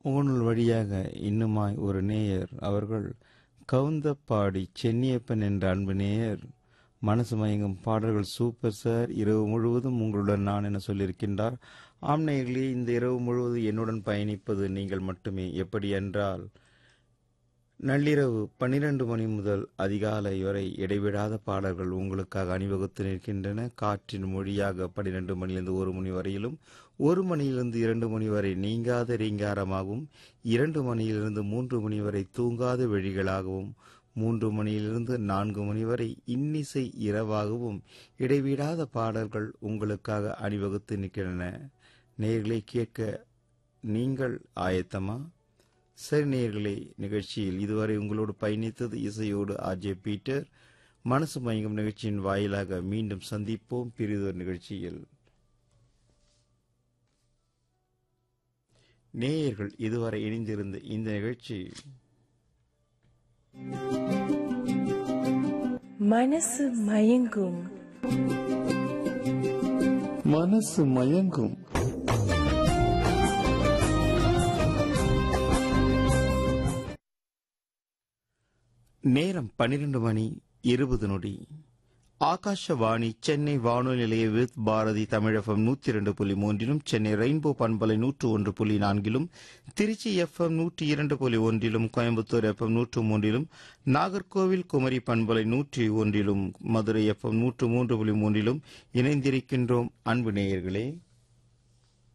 முகநூல் வழியாக இன்னுமாய் ஒரு நேயர் அவர்கள் கவுந்தப்பாடி சென்னியப்பன் என்ற அன்பு நேயர் மனசு மயங்கும் பாடல்கள் சூப்பர் சார் இரவு முழுவதும் உங்களுடன் நான் என சொல்லியிருக்கின்றார் ஆம் நேயர்களே இந்த இரவு முழுவதும் என்னுடன் பயணிப்பது நீங்கள் மட்டுமே எப்படி என்றால் நள்ளிரவு பன்னிரண்டு மணி முதல் அதிகாலை வரை இடைவிடாத பாடல்கள் உங்களுக்காக அணிவகுத்து நிற்கின்றன காற்றின் மொழியாக பன்னிரண்டு மணியிலிருந்து ஒரு மணி வரையிலும் ஒரு மணியிலிருந்து இரண்டு மணி வரை நீங்காத ரீங்காரமாகவும் இரண்டு மணியிலிருந்து மூன்று மணி வரை தூங்காத வெழிகளாகவும் மூன்று மணியிலிருந்து நான்கு மணி வரை இன்னிசை இரவாகவும் இடைவிடாத பாடல்கள் உங்களுக்காக அணிவகுத்து நிற்கின்றன நேர்களை கேட்க நீங்கள் ஆயத்தமா சரி நேயர்களே நிகழ்ச்சியில் இதுவரை உங்களோடு பயணித்தது இசையோடு ஆர்ஜே பீட்டர் மனசு மயங்கும் நிகழ்ச்சியின் வாயிலாக மீண்டும் சந்திப்போம் பிரிதொரு நிகழ்ச்சியில் நேயர்கள் இதுவரை இணைந்திருந்த இந்த நிகழ்ச்சி மனசு மயங்கும் மனசு மயங்கும் நேரம் பன்னிரண்டு மணி இருபது நொடி ஆகாஷவாணி சென்னை வானொலி நிலைய வித் பாரதி தமிழகம் நூற்றி இரண்டு புள்ளி மூன்றிலும் சென்னை ரெயின்போ பண்பலை நூற்று ஒன்று புள்ளி நான்கிலும் திருச்சி எஃப்எம் நூற்றி இரண்டு புள்ளி ஒன்றிலும் கோயம்புத்தூர் எஃப்எம் நூற்று மூன்றிலும் நாகர்கோவில் குமரி பண்பலை நூற்றி ஒன்றிலும் மதுரை எஃப்எம் நூற்று மூன்று புள்ளி மூன்றிலும் இணைந்திருக்கின்றோம் அன்பு நேயர்களே